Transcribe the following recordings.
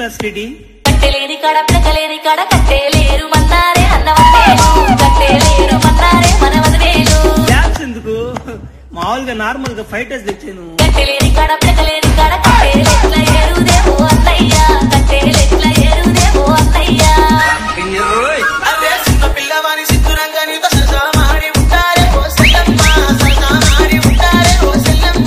రా స్వీటీ కట్టెలేని కాడ పిడకలేని కాడ కట్టేలేరు మన్నారే అన్నవదేలు కట్టేలేరు మన్నారే మనవదేలు గ్యాప్స్ ఎందుకు మామూలుగా నార్మల్ గా ఫైటర్స్ తెచ్చాను కట్టెలేని కాడ పిడకలేని కాడ కట్టేలెట్ల ఏరుదేవో అన్నయ్య కట్టేలెట్ల ఏరుదేవో అన్నయ్య అదే చిన్న పిల్లవాని సిద్ధురంగా నీతో సరసామాడి ఉంటారే ఓ సెల్లమ్మ సరసామాడి ఉంటారే ఓ సెల్లమ్మ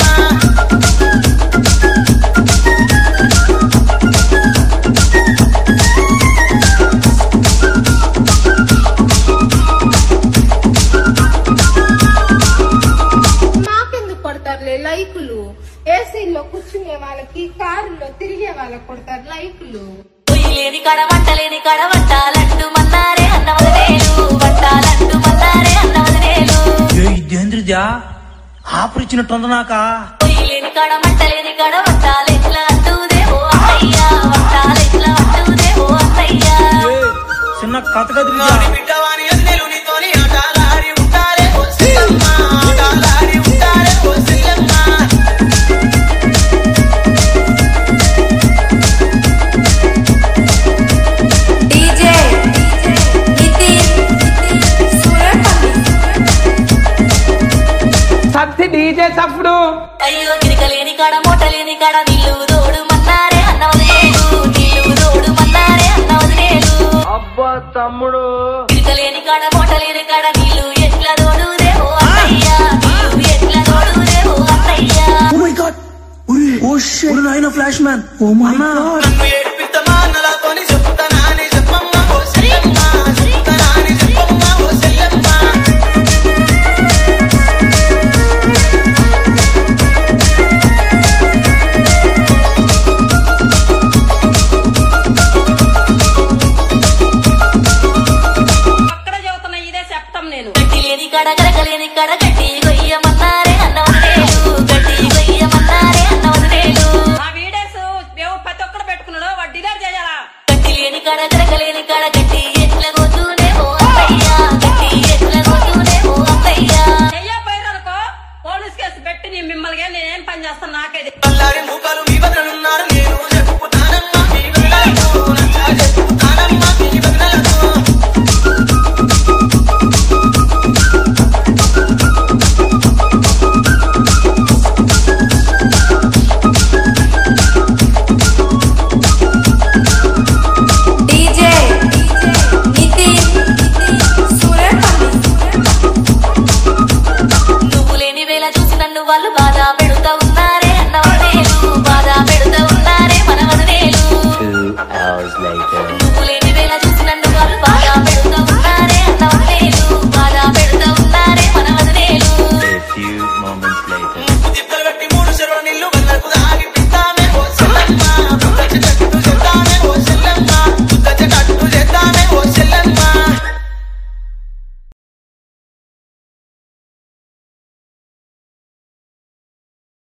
మాకెందుకు కొడతారులే లైకులు ఏసీలో కూర్చునే వాళ్ళకి కారులో తిరిగే వాళ్ళకి కొడతారు లైకులు పొయ్యిలేని కాడ వంటలేని కాడ వంటాలంటూ మన్నారే అన్నవదేలు వంటాలంటూ మన్నారే అన్నవదేలు ఇదేంద్రజా ఆఫర్ ఇచ్చినట్టుంది నాకా పొయ్యిలేని కాడ మంటలేని కాడ వంటాలెట్లా అంటూదేవో అన్నయ్య వంటాలెట్లా అంటూదేవో అన్నయ్య చిన్న కథ కదిరిజా నాని బిడ్డవాని అన్నెలు నీతోని ఆటలాడి ఉంటారే ఓ సెల్లమ్మ ఆటలాడి ఉంటారే ఓ సెల్లమ్మ డీజే నితిన్ సత్తి డీజే సప్పుడు అయ్యో గిరికలేని కాడ మూటలేని కాడ నీళ్లు దోడు మన్నారే అన్నవదేలు నీళ్లు దోడు మన్నారే అన్నవదేలు అబ్బా తమ్ముడు గిరికలేని కాడ మూటలేని కాడ నీళ్లు ఎట్లా దోడుదేవో అన్నయ్య నీళ్లు ఎట్లా దోడుదేవో అన్నయ్య oh my god oh shit నాయన flash man oh my god నన్ను ఏడిపిద్దమా అన్నలతోని చెప్తానాని చెప్పమ్మ ఓ సెల్లమ్మ చెప్తానాని చెప్పమ్మ ఓ సెల్లమ్మ అక్కడ చెబుతున్నా ఇదే చెప్తాం నేను గడ్డి లేని కాడ గరకలేని కాడ గడ్డి గొయ్యమన్నారే అన్నవదేలు గడ్డి గొయ్యమన్నారే అన్నవదేలు ఆ వీడియోస్ మేము ప్రతి ఒక్కరు పెట్టుకున్నాడు వాడు డిలీట్ చేయాలా గడ్డి లేని కాడ గరకలేని కాడ గడ్డి ఎట్లా గోతునేవో అన్నయ్య గడ్డి ఎట్లా గోతునేవో అన్నయ్య చెయ్యపోయిననుకో పోలీస్ కేసు పెట్టి నీ మిమ్మల్ని నేనేం పని చేస్తాను నాకేది అల్లారి మూకలు మీ బదులున్నారు నేను చెప్పుతానమ్మా మీ బదులకు నచ్చ చెప్పుతానమ్మా మీ బదులకు డీజే నితిన్ నువ్వు లేని వేళ చూసి నన్ను వాళ్ళు బాధ పెడుతా ఉన్నారే అన్నవదేలు బాధ పెడుతా ఉన్నారే మనవదేలు